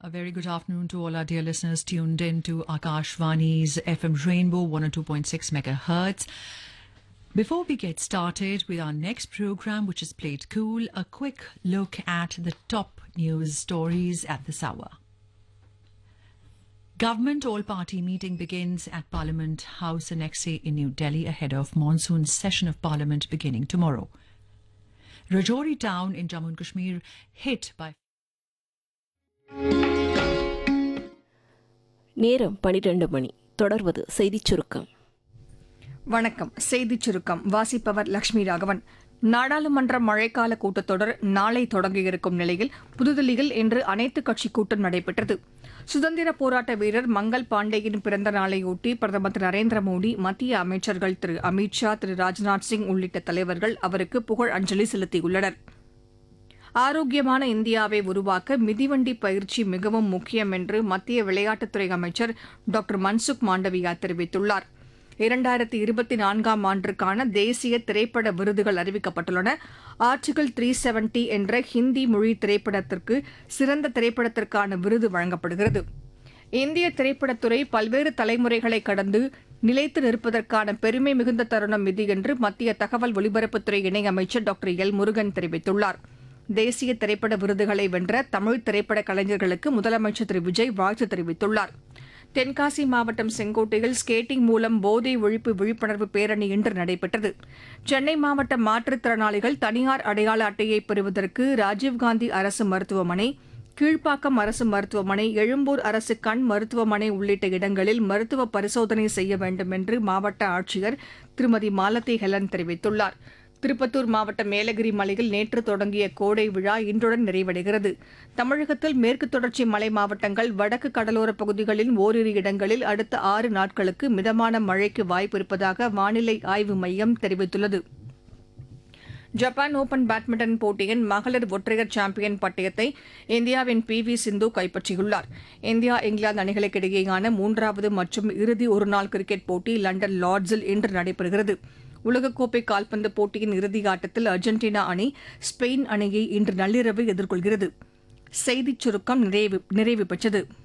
A very good afternoon to all our dear listeners tuned in to Akashvani's FM Rainbow 102.6 megahertz. Before we get started with our next program, which is Played Cool, a quick look at the top news stories at this hour. Government all party meeting begins at Parliament House Annexe in New Delhi ahead of monsoon session of Parliament beginning tomorrow. Rajouri town in Jammu and Kashmir hit by நேரம் பனிரெண்டு மணி தொடர்வது செய்திச் சுருக்கம் வணக்கம் செய்திச் சுருக்கம் வாசிப்பவர் லட்சுமி ராகவன் நாடாளுமன்ற மழைக்கால கூட்டத்தொடர் நாளை தொடங்கியிருக்கும் நிலையில் புதுதில்லியில் இன்று அனைத்துக் கட்சி கூட்டம் நடைபெற்றது சுதந்திர போராட்ட வீரர் மங்கள் பாண்டேயின் பிறந்த நாளையொட்டி பிரதமர் திரு நரேந்திர மோடி மத்திய அமைச்சர்கள் திரு அமித் ஷா திரு ராஜ்நாத் சிங் உள்ளிட்ட தலைவர்கள் அவருக்கு புகழ் அஞ்சலி செலுத்தியுள்ளனர் ஆரோக்கியமான இந்தியாவை உருவாக்க மிதிவண்டி பயிற்சி மிகவும் முக்கியம் என்று மத்திய விளையாட்டுத்துறை அமைச்சர் டாக்டர் மன்சுக் மாண்டவியா தெரிவித்துள்ளார் இரண்டாயிரத்தி இருபத்தி நான்காம் ஆண்டிற்கான தேசிய திரைப்பட விருதுகள் அறிவிக்கப்பட்டுள்ளன ஆர்டிகல் த்ரீ செவன்டி என்ற ஹிந்தி மொழி திரைப்படத்திற்கு சிறந்த திரைப்படத்திற்கான விருது வழங்கப்படுகிறது இந்திய திரைப்படத்துறை பல்வேறு தலைமுறைகளை கடந்து நிலைத்து நிற்பதற்கான பெருமை மிகுந்த தருணம் இது என்று மத்திய தகவல் ஒலிபரப்புத்துறை இணையமைச்சர் டாக்டர் எல் முருகன் தெரிவித்துள்ளார் தேசிய திரைப்பட விருதுகளை வென்ற தமிழ் திரைப்பட கலைஞர்களுக்கு முதலமைச்சர் திரு விஜய் வாழ்த்து தெரிவித்துள்ளார் தென்காசி மாவட்டம் செங்கோட்டையில் ஸ்கேட்டிங் மூலம் போதை ஒழிப்பு விழிப்புணர்வு பேரணி இன்று நடைபெற்றது சென்னை மாவட்ட மாற்றுத்திறனாளிகள் தனியார் அடையாள அட்டையை பெறுவதற்கு ராஜீவ்காந்தி அரசு மருத்துவமனை கீழ்ப்பாக்கம் அரசு மருத்துவமனை எழும்பூர் அரசு கண் மருத்துவமனை உள்ளிட்ட இடங்களில் மருத்துவ பரிசோதனை செய்ய வேண்டும் என்று மாவட்ட ஆட்சியர் திருமதி மாலதி ஹெலன் தெரிவித்துள்ளார் திருப்பத்தூர் மாவட்டம் மேலகிரி மலையில் நேற்று தொடங்கிய கோடை விழா இன்றுடன் நிறைவடைகிறது தமிழகத்தில் மேற்கு தொடர்ச்சி மலை மாவட்டங்கள் வடக்கு கடலோர பகுதிகளின் ஓரிரு இடங்களில் அடுத்த ஆறு நாட்களுக்கு மிதமான மழைக்கு வாய்ப்பு இருப்பதாக வானிலை ஆய்வு மையம் தெரிவித்துள்ளது ஜப்பான் ஓபன் பேட்மிண்டன் போட்டியின் மகளிர் ஒற்றையர் சாம்பியன் பட்டயத்தை இந்தியாவின் பி வி சிந்து கைப்பற்றியுள்ளார் இந்தியா இங்கிலாந்து அணிகளுக்கிடையேயான மூன்றாவது மற்றும் இறுதி ஒருநாள் கிரிக்கெட் போட்டி லண்டன் லார்ட்ஸில் இன்று நடைபெறுகிறது உலகக்கோப்பை கால்பந்து போட்டியின் இறுதி ஆட்டத்தில் அர்ஜென்டினா அணி ஸ்பெயின் அணியை இன்று நள்ளிரவு எதிர்கொள்கிறது செய்திச் சுருக்கம் நிறைவு நிறைவு பெற்றது